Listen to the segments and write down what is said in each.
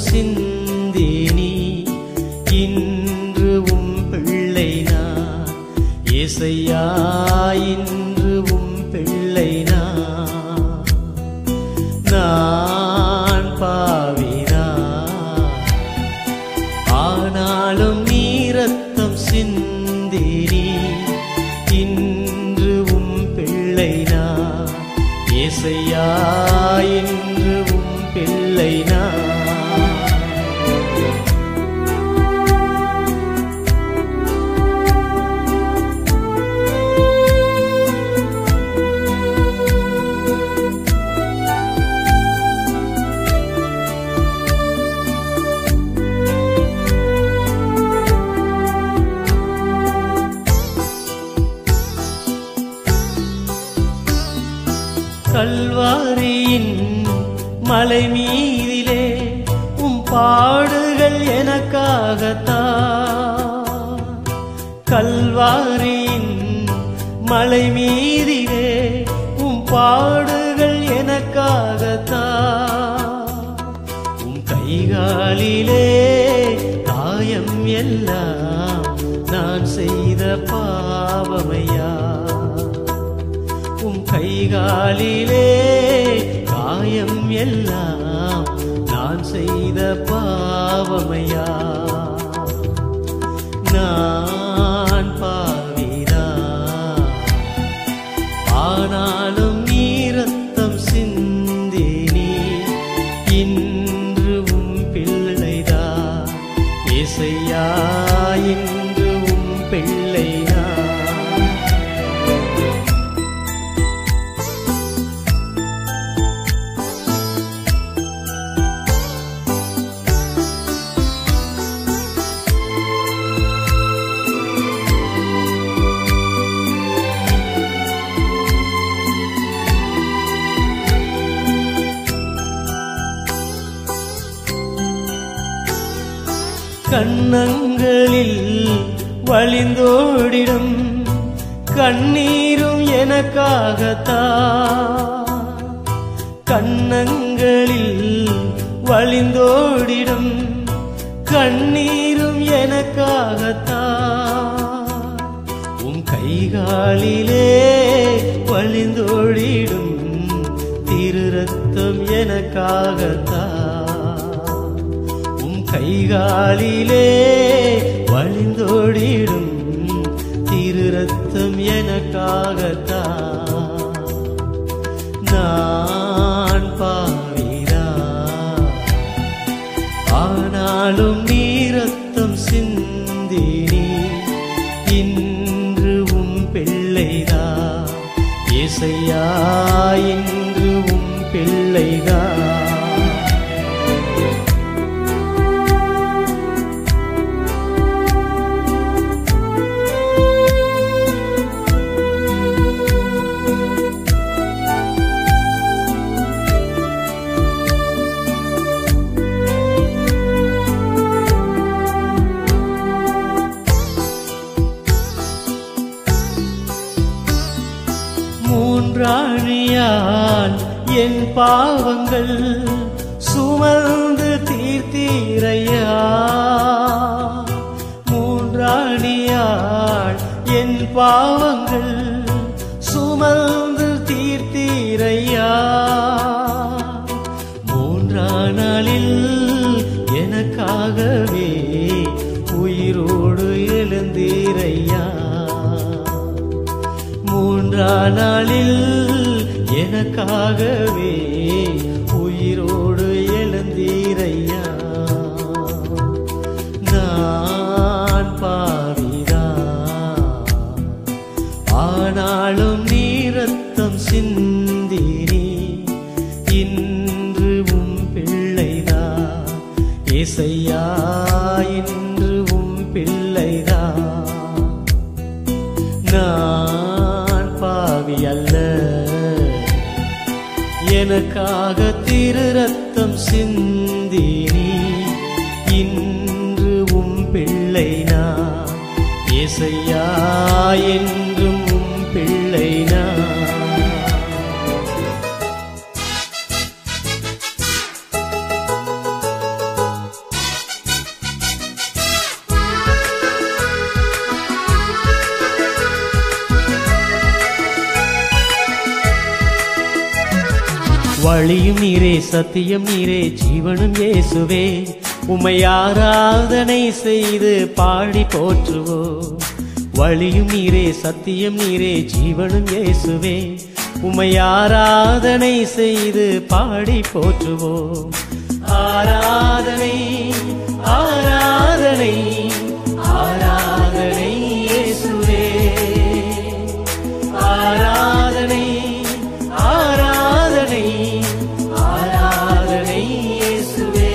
சிந்தினி இன்று உம் பிள்ளை நான் ஏசையா இன்று உம் பிள்ளை நான் நான் பாவினான் ஆனாலும் நீ ரத்தம் சிந்தினி இன்று உம் பிள்ளை நான் ஏசையா இன்று உம் பிள்ளை நான் கல்வாரியின் மலை மீதிலே உம் பாடுகள் எனக்காகத்தான் கல்வாரியின் மலை மீதிலே உம் பாடுகள் எனக்காகத்தான் உம் கைகாலிலே காயம் எல்லாம் நான் செய்த பாவமையா உம் கைகாலிலே காயம் எல்லாம் நான் செய்த பாவமையா நான் பாவிதா ஆனாலும் நீ ரத்தம் சிந்தினி இன்று உம் பிள்ளைதா இசையா இன்று உம் பிள்ளைதா கண்ணங்களில் வழிந்தோடிடும் கண்ணீரும் எனக்காகத்தான் கண்ணங்களில் வழிந்தோடிடும் கண்ணீரும் எனக்காகத்தான் உம் கைகாலிலே வழிந்தோடிடும் திரு ரத்தம் எனக்காகத்தான் உம் கைகாலிலே வழிந்தோடிடும் திரு ரத்தம் எனக்காகத்தான் நான் பாவிதா ஆனாலும் நீ ரத்தம் சிந்தினி இன்று உம் பிள்ளைதா இசையா இன்று உம் பிள்ளைதா மூன்றாழியால் என் பாவங்கள் சுமந்து தீர்த்தீரையா மூன்றாழியால் என் பாவங்கள் சுமந்து தீர்த்தீரையா மூன்றா நாளில் எனக்காகவே உயிரோடு எழுந்தீரையா மூன்றா நாளில் எனக்காகவே உயிரோடு எழுந்தீரையா நான் பாவிதா ஆனாலும் நீ ரத்தம் சிந்தினி இன்று உம் பிள்ளைதா இசையா இன்று உம் பிள்ளைதா நான் பாவி அல்ல எனக்காக திரு ரத்தம் சிந்தினி இன்று உம் பிள்ளை நான் இசையா என்றும் உம் பிள்ளை நான் வழியும் நீரே சத்தியம் நீரே ஜீவனும் இயேசுவே உம்மை ஆராதனை செய்து பாடி போற்றுவோம் வழியும் நீரே சத்தியம் நீரே ஜீவனும் இயேசுவே உம்மை ஆராதனை செய்து பாடி போற்றுவோம் ஆராதனை ஆராதனை ஆராதனை இயேசுவே ஆராதனை ஆராதனை ஆராதனை இயேசுவே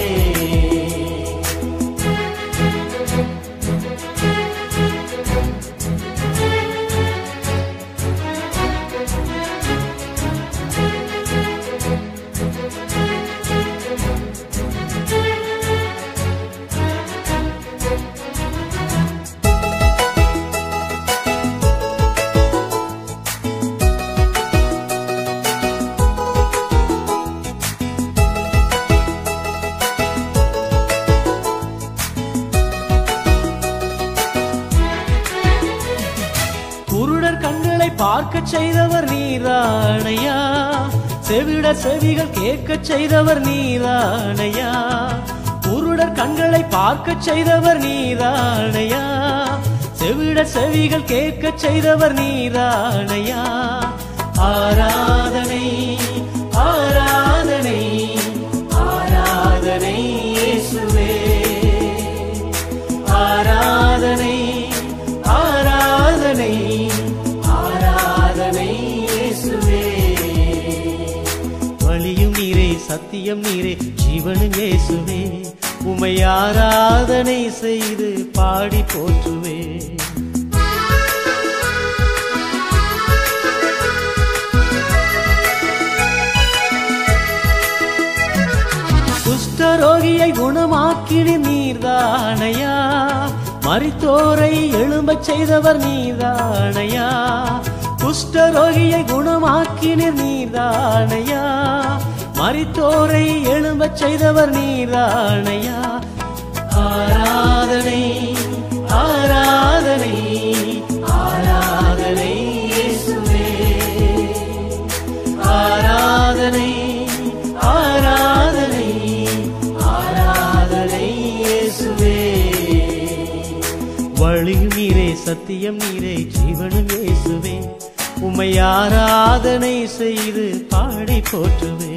குருடர் கண்களை பார்க்க செய்தவர் நீரானையா செவிட செவிகள் கேட்க செய்தவர் நீரானையா குருடர் கண்களை பார்க்க செய்தவர் நீரானையா செவிட செவிகள் கேட்க செய்தவர் நீரானையா ஆராதனை ஆராதனை ஆராதனை இயேசுவே ஆராதனை ஆராதனை ஆராதனை இயேசுவே வழியும் நீரே சத்தியம் நீரே ஜீவனும் இயேசுவே உமை ஆராதனை செய்து பாடி போற்றுவே குஷ்டரோகியை குணமாக்கினி நீர்தானையா மரித்தோரை எழும்பச் செய்தவர் நீர்தானையா குஷ்டரோகியை குணமாக்கினீர் நீர்தானையா மரித்தோரை எழும்பச் செய்தவர் நீர்தானையா ஆராதனை ஆராதனை ஆராதனை இயேசுவே ஆராதனை ஆராதனை ஆராதனை இயேசுவே வழியும் நீரே சத்தியம் நீரே ஜீவனும் இயேசுவே உம்மை ஆராதனை செய்து பாடி போற்றுவே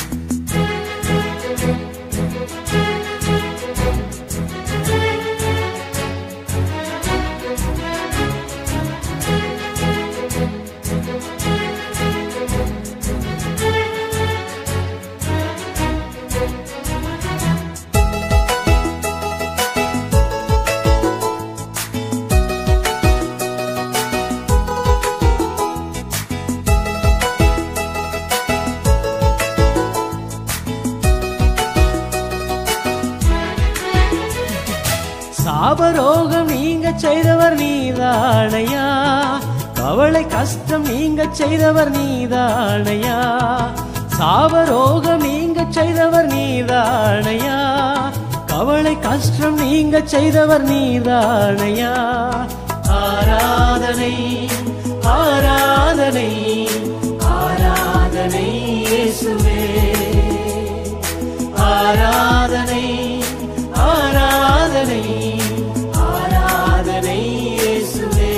சாபரோகம் நீங்க செய்தவர் நீதானையா கவலை கஷ்டம் நீங்க செய்தவர் நீதானையா சாபரோகம் நீங்க செய்தவர் நீதானையா கவலை கஷ்டம் நீங்க செய்தவர் நீதானையா ஆராதனை ஆராதனை ஆராதனை இயேசுவே ஆராதனை ஆராதனை ஆராதனை இயேசுவே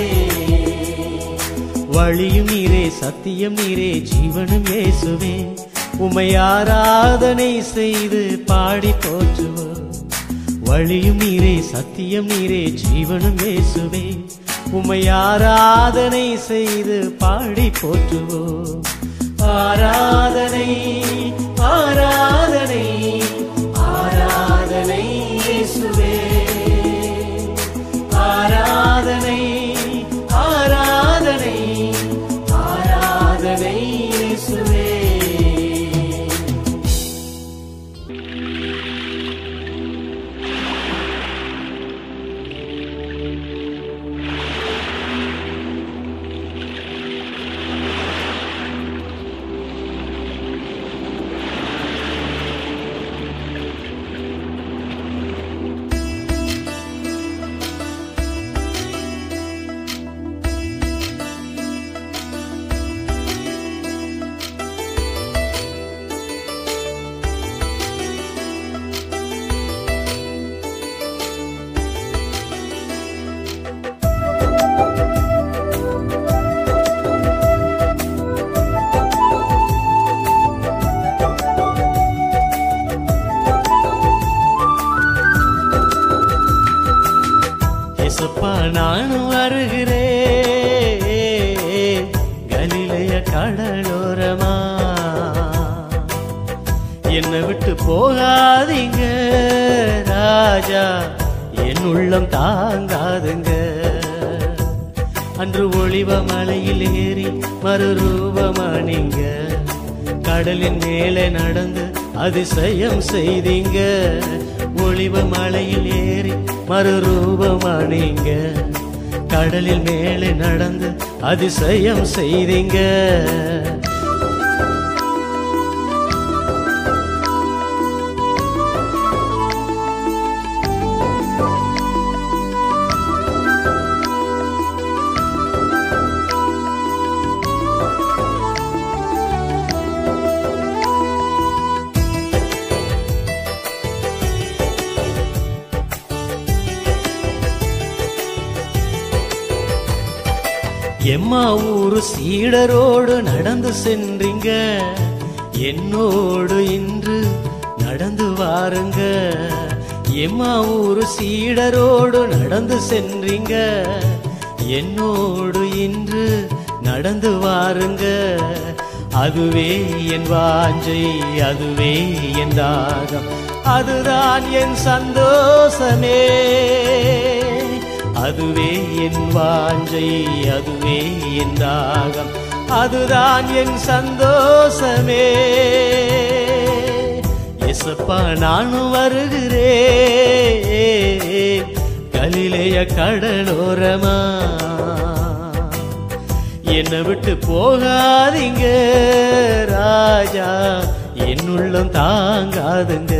வழியும் நீரே சத்தியம் நீரே ஜீவனும் இயேசுவே உம்மை ஆராதனை செய்து பாடி போற்றுவோம் வழியும் நீரே சத்தியம் நீரே ஜீவனும் இயேசுவே உம்மை ஆராதனை செய்து பாடி போற்றுவோம் ஆராதனை ஆராதனை ஆராதனை இயேசுவே ஆராதனை ஆராதனை ஆராதனை இயேசுவே நானும் வருகிறேன் கலிலைய கடலோரமா என்னை விட்டு போகாதீங்க ராஜா என் உள்ளம் தாங்காதுங்க அன்று ஒளிவ மலையில் ஏறி மறுரூபமானீங்க கடலின் மேலே நடந்து அதிசயம் செய்தீங்க ஒளிவ மலையில் ஏறி மறுரூபமானீங்க கடலில் மேலே நடந்து அதிசயம் செய்தீங்க எம்மா ஊரு சீடரோடு நடந்து சென்றீங்க என்னோடு இன்று நடந்து வாருங்க எம்மா ஊரு சீடரோடு நடந்து சென்றீங்க என்னோடு இன்று நடந்து வாருங்க அதுவே என் வாஞ்சை அதுவே என் தாகம் அதுதான் என் சந்தோஷமே அதுவே என் வாஞ்சை அதுவே என் தாகம் அதுதான் என் சந்தோஷமே எசப்பா நானும் வருகிறேன் கலிலேய கடலோரமா என்னை விட்டு போகாதீங்க ராஜா என் உள்ளம் தாங்காதுங்க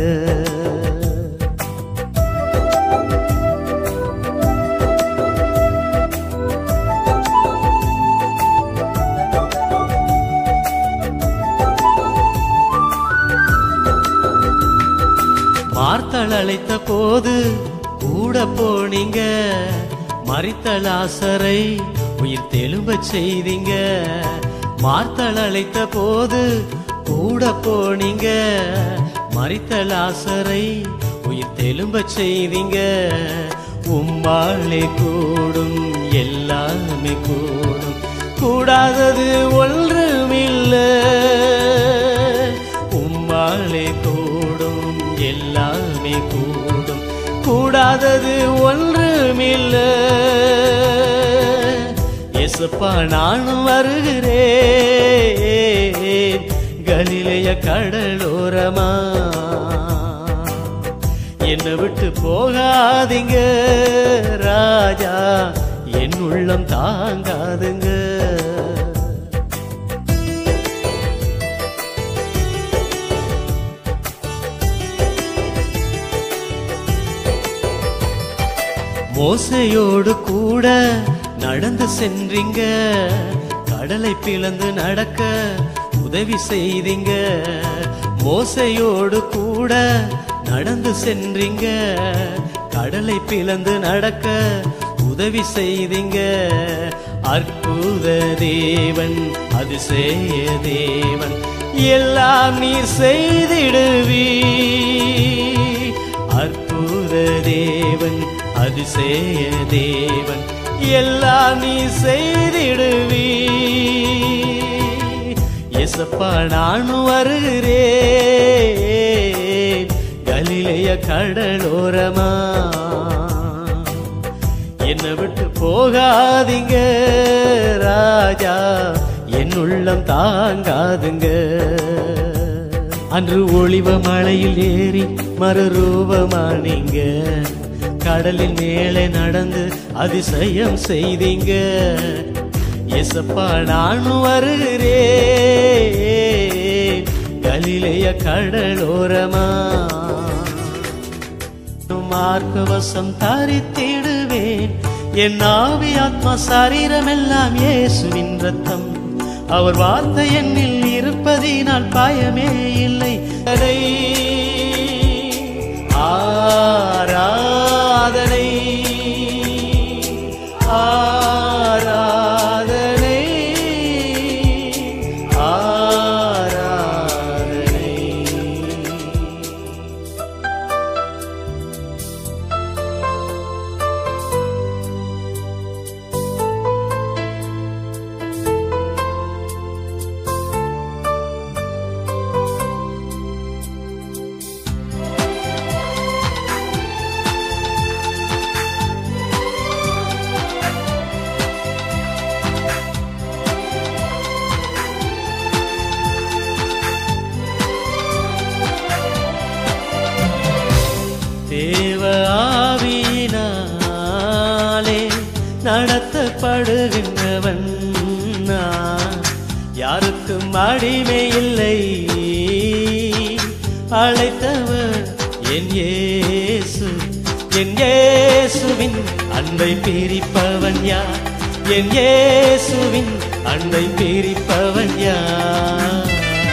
மார்த்தள் அழைத்த போது கூட போனீங்க மறித்தல் ஆசரை உயிர் தெலும்பச் செய்தீங்க மார்த்தள் அழைத்த போது கூட போனீங்க மறித்தல் ஆசரை உயிர் தெலும்பச் செய்தீங்க உம்மாளே கூடும் எல்லாமே கூடும் கூடாதது ஒன்றுமில்லை உம்மாலே கூடும் எல்லாமே கூடும் கூடாதது ஒன்றுமில்ல எசப்பா நானும் வருகிறேன் கலிலைய கடலோரமா என்னை விட்டு போகாதீங்க ராஜா என் உள்ளம் தாங்காதுங்க மோசையோடு கூட நடந்து சென்றீங்க கடலை பிளந்து நடக்க உதவி செய்தீங்க மோசையோடு கூட நடந்து சென்றீங்க கடலை பிளந்து நடக்க உதவி செய்தீங்க அற்புத தேவன் அதிசய தேவன் எல்லாம் நீர் செய்திடுவீ அற்புத தேவன் அதிசய தேவன் எல்லாம் நீ செய்திடுவீ எசப்பா நானும் வருகிறேன் கலிலைய கடலோரமா என்னை விட்டு போகாதீங்க ராஜா என் உள்ளம் தாங்காதுங்க அன்று ஒளிவ மலையில் ஏறி மறுரூபமானீங்க கடலின் மேலே நடந்து அதிசயம் செய்தீங்க எசப்பா நானும் வருகிறேன் கலிலைய கடலோரமா மார்க்கவசம் தரித்திடுவேன் என் ஆவி ஆத்மா சரீரமெல்லாம் இயேசுவின் ரத்தம் அவர் வார்த்தை என்னில் இருப்பதினால் பயமே இல்லை அதை ஆராதனை ஆராதனை ஆராதனை தேவ ஆவியினாலே நடத்தப்படுகின்றவன் நான் யாருக்கும் அடிமை இல்லை அழைத்தவர் என் இயேசு என் இயேசுவின் அன்பை பிரிப்பவன் யார் என் இயேசுவின் அன்பை பிரிப்பவன் யார்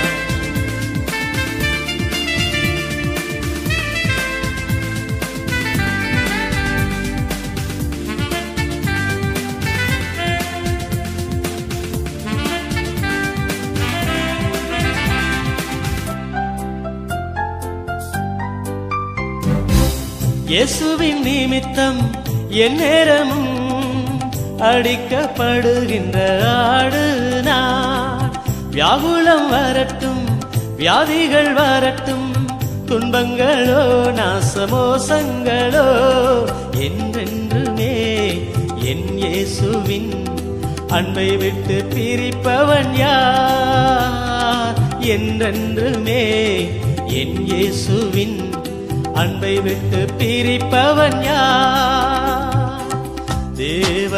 இயேசுவின் நிமித்தம் என் நேரமும் அடிக்கப்படுகின்ற ஆடு நான் வியாகுலம் வரட்டும் வியாதிகள் வரட்டும் துன்பங்களோ நாசமோசங்களோ என்றென்றுமே என் இயேசுவின் அன்பை விட்டு பிரிப்பவன் யார் என்றென்றுமே என் இயேசுவின் அன்பை விட்டு பிரிப்பவன் யார் தேவ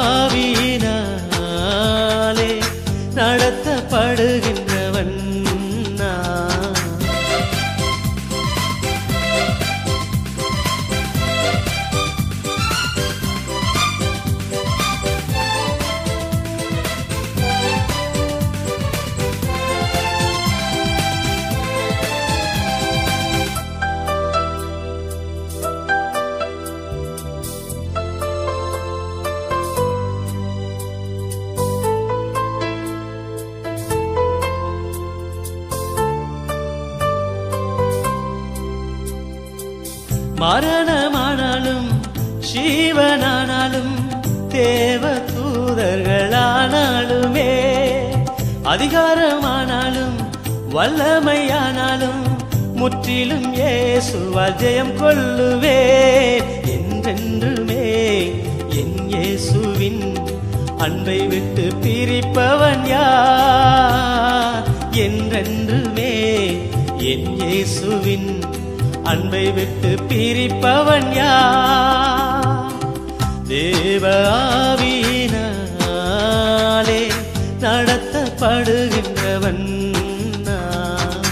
ஆவியினாலே நடத்தப்படுகின்றவன் நான் மரணமானாலும் ஜீவனானாலும் தேவ தூதர்களானாலுமே அதிகாரமானாலும் வல்லமையானாலும் முற்றிலும் இயேசுவால் ஜெயம் கொள்ளுவே என்றென்றுமே என் இயேசுவின் அன்பை விட்டு பிரிப்பவன் யார் என்றென்றுமே என் இயேசுவின் அன்பை விட்டு பிரிப்பவன் யார் தேவ ஆவியினாலே நடத்தப்படுகின்றவன் நான்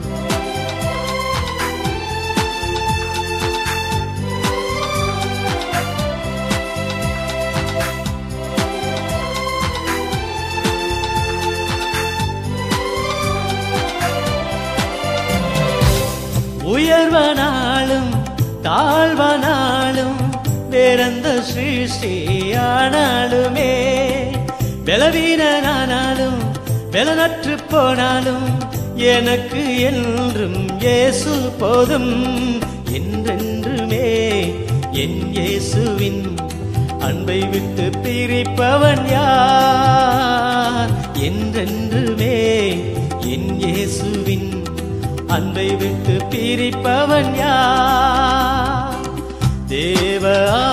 உயர்வனாலும் தாழ்வனாலும் வேறெந்த சிருஷ்டியானாலுமே பலவீனனானாலும் பலனற்று போனாலும் எனக்கு என்றும் இயேசு போதும் என்றென்றுமே என் இயேசுவின் அன்பை விட்டு பிரிப்பவன் யார் என்றென்றுமே என் இயேசுவின் அன்பை விட்டு பிரிப்பவன் யார் தேவ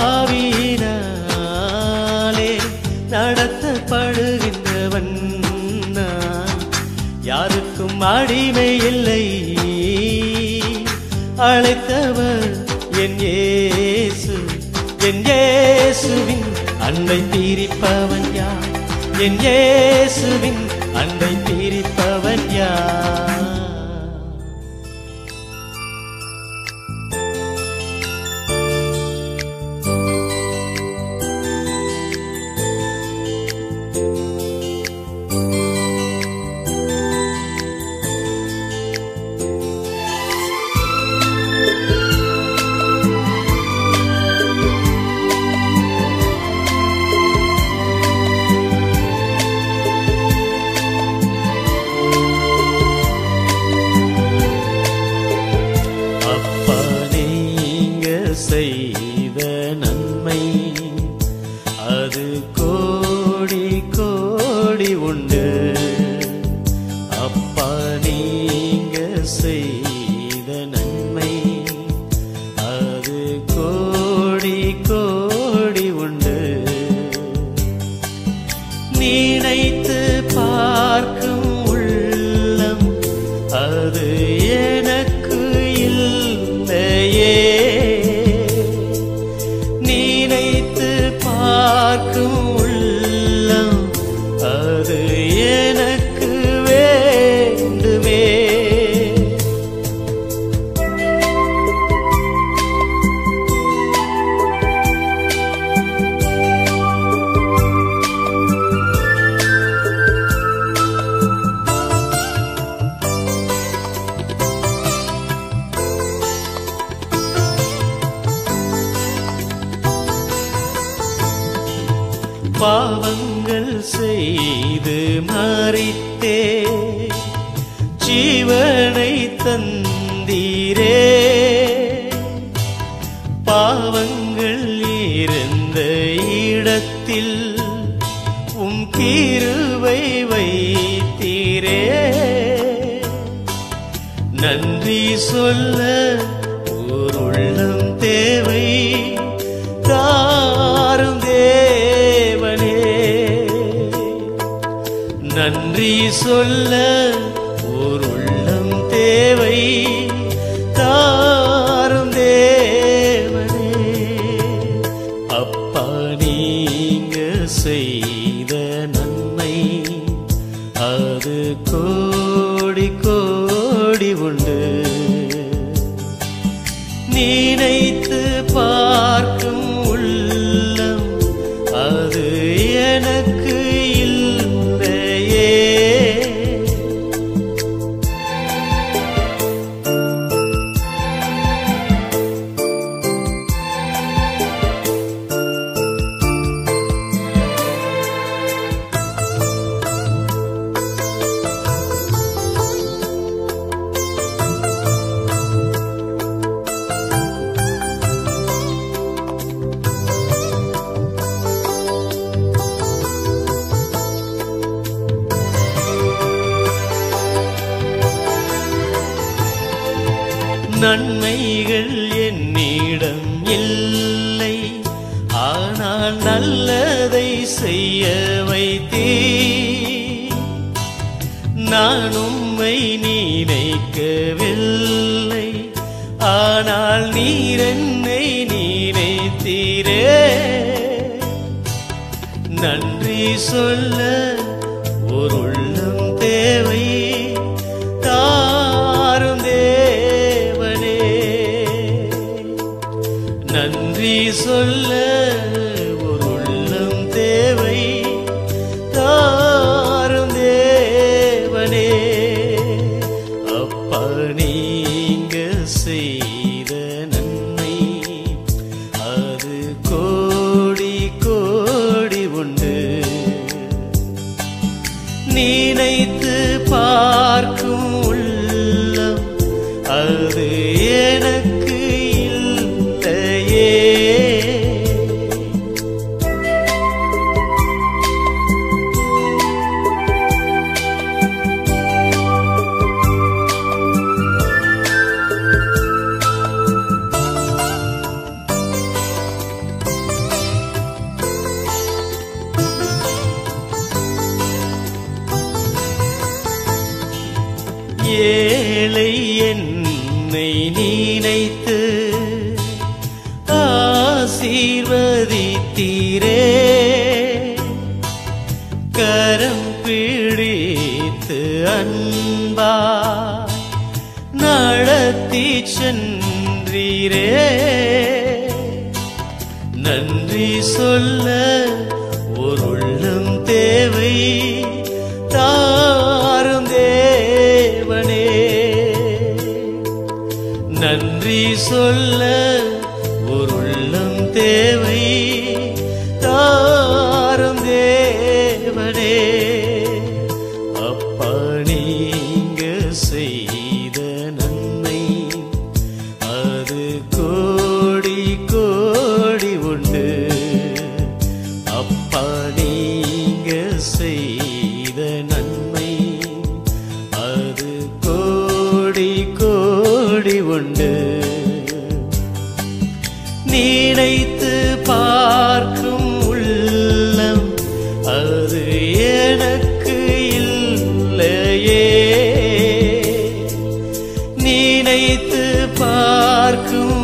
ஆவியினாலே நடத்தப்படுகின்றவன் நான் யாருக்கும் அடிமை இல்லை அழைத்தவர் என் இயேசு என் இயேசுவின் அன்பை பிரிப்பவன் யார் என் இயேசுவின் அன்பை பிரிப்பவன் யார் அப்பா நீங்க செய்த நன்மை அது கோடி கோடி உண்டு அப்பா நீங்க செய்த நன்மை அது கோடி கோடி உண்டு நினைத்து பார்க்கும் உள்ளம் அது எனக்கு இல்லையே பாவங்கள் செய்து மறித்தே ஜீவனை தந்தீரே பாவங்கள் இருந்த இடத்தில் உம் கிருவை வைத்தீரே நன்றி சொல்ல ஓர் உள்ளம் தேவை தாரும் தேவனே நன்றி சொல்ல ஓர் உள்ளம் தேவை தாரும் தேவனே அப்பா நீங்க செய்த நன்மை அது கோடி கோடி உண்டு நினைத்து பார்க்கும் உள்ளம் அது எனக்கு இல்லையே நன்மைகள் என்னிடம் இல்லை ஆனால் நல்லதை செய்ய வைத்தே நான் உம்மை நினைக்கவில்லை ஆனால் நீர் என்னை நினைத்தீரே நன்றி சொல்ல ஒரு உள்ளம் தேவை தாரும் தேவனே நன்றி சொல்ல ஒரு உள்ளம் தேவை தாரும் தேவனே அப்பா நீங்க செய்த நன்மை அது கோடி கோடி உண்டு நினைத்து பார்க்கும் உள்ளம் அது எனக்கு இல்லையே ஏழை என்னை நினைத்து ஆசீர்வதித்தீரே கரம் பிடித்து அன்பா நடத்தி சென்றீரே நன்றி சொல்ல ஒரு உள்ளம் தேவை தாரும் தேவனே நன்றி சொல்ல ஒரு உள்ளம் தேவை தாரும் தேவனே அப்பா நீங்க செய்த நன்மை அது கோடி கோடி உண்டு அப்பா நீங்க செய்த நன்மை அது கோடி கோடி உண்டு நினைத்து பார்க்கும் உள்ளம் அது எனக்கு இல்லையே நினைத்து பார்க்கும்